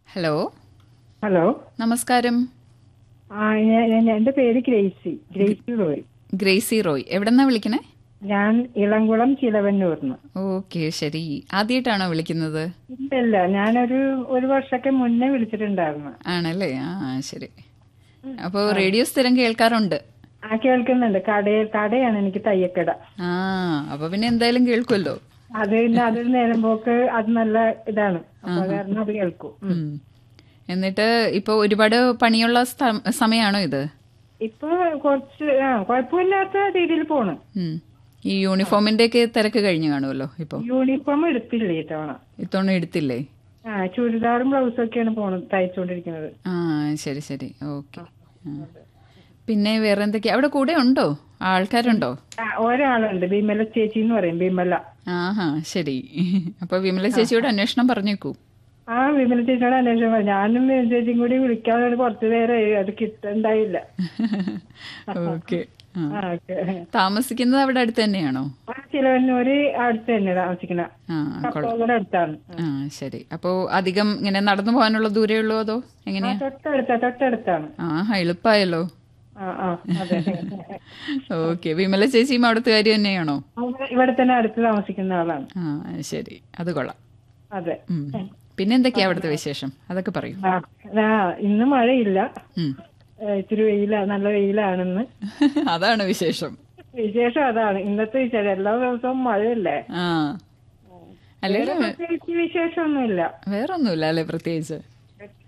Hello hello നമസ്കാരം ആ ഞാൻ ഞാൻ- എന്റെ പേര് ഗ്രേസി ഗ്രേസി റോയ് ഗ്രേസി റോയ് എവിടെന്നാ വിളിക്കണേ ഞാൻ ഇളംകുളം ചിലവന്നൂർന്ന് ഓക്കെ ശരി ആദ്യമായിട്ടാണോ വിളിക്കുന്നത് ഇല്ല ഞാനൊരു ഒരു വർഷമൊക്കെ മുന്നേ വിളിച്ചിട്ടുണ്ടായിരുന്നു ആണല്ലേ ആ ശരി അപ്പോൾ റേഡിയോ സ്ഥിരം കേൾക്കാറുണ്ട് ആ കേൾക്കുന്നുണ്ട് കടയിൽ കടയാണ് എനിക്ക് തയ്യക്കട ആ അപ്പൊ പിന്നെ എന്തായാലും കേൾക്കുമല്ലോ അത് പിന്നെ അതൊരു നേരം പോക്ക് അത് നല്ല ഇതാണ് അപ്പൊ അത് കാരണം അത് കേൾക്കും ഉം. ഉം. എന്നിട്ട് ഇപ്പൊ ഒരുപാട് പണിയുള്ള സ്ഥ- സമയാണോ ഇത് ഇപ്പൊ കുറച്ച് ആ കുഴപ്പമില്ലാത്ത രീതിയിൽ പോണ് ഉം. ഈ യൂണിഫോമിന്റെ ഒക്കെ തിരക്ക് കഴിഞ്ഞു കാണുമല്ലോ ഇപ്പൊ യൂണിഫോം എടുത്തില്ല ഇത്തവണ ഇത്തവണ എടുത്തില്ലേ ആ ചുരിദാറും ബ്ലൗസും ഒക്കെയാണ് പോണത് തയ്ച്ചുകൊണ്ടിരിക്കുന്നത് ആ ശരി ശരി ഓക്കെ പിന്നെ വേറെ എന്തൊക്കെയാ അവിടെ കൂടെ ഉണ്ടോ ആൾക്കാരുണ്ടോ ആ, ഒരാളുണ്ട് ബിമല ചേച്ചി എന്ന് പറയും ബിമല ആഹാ ശരി അപ്പൊ വിമല ചേച്ചിയോട് അന്വേഷണം പറഞ്ഞേക്കൂ ആ വിമല ചേച്ചിയോട് അന്വേഷണം പറഞ്ഞു ഞാനും വിമല ചേച്ചിയും കൂടി വിളിക്കാൻ വേണ്ടി കുറച്ചു നേരമായി അത് കിട്ടണ്ടായില്ല ഓക്കെ ആ, ഓക്കേ. താമസിക്കുന്നത് അവിടെ അടുത്ത് തന്നെയാണോ ആ ചിലവന്നൂര് അടുത്ത് തന്നെ താമസിക്കണ ആ കൊള്ളാം കപ്പോളയുടെ അടുത്താണ് ആ ശരി അപ്പോ അധികം ഇങ്ങനെ നടന്നു പോകാനുള്ള ദൂരേ ഉള്ളൂ അതോ ആ, എങ്ങനെയാ തൊട്ടടുത്ത തൊട്ടടുത്താണ് ആ എളുപ്പമായല്ലോ ആ ആ അതെ ഓക്കെ വിമല ചേച്ചിയും അവിടുത്തെ കാര്യം തന്നെയാണോ അവിടെ ഇവിടെ തന്നെ അടുത്ത് താമസിക്കുന്ന ആളാണ് ആ ശരി അത് കൊള്ളാം അതെ ഉം. പിന്നെ എന്തൊക്കെയാ അവിടുത്തെ വിശേഷം അതൊക്കെ പറയൂ ആ ആ, ഇന്ന് മഴയില്ല ഉം. ഏ, ഇച്ചിരി വെയില നല്ല വെയിലാണെന്ന് അതാണ് വിശേഷം വിശേഷം അതാണ് ഇന്നത്തെ വിശേഷം എല്ലാ ദിവസവും മഴയല്ലേ ആ അല്ലെങ്കിൽ പ്രത്യേകിച്ച് വിശേഷമൊന്നുമില്ല വേറൊന്നുമില്ല അല്ലേ പ്രത്യേകിച്ച്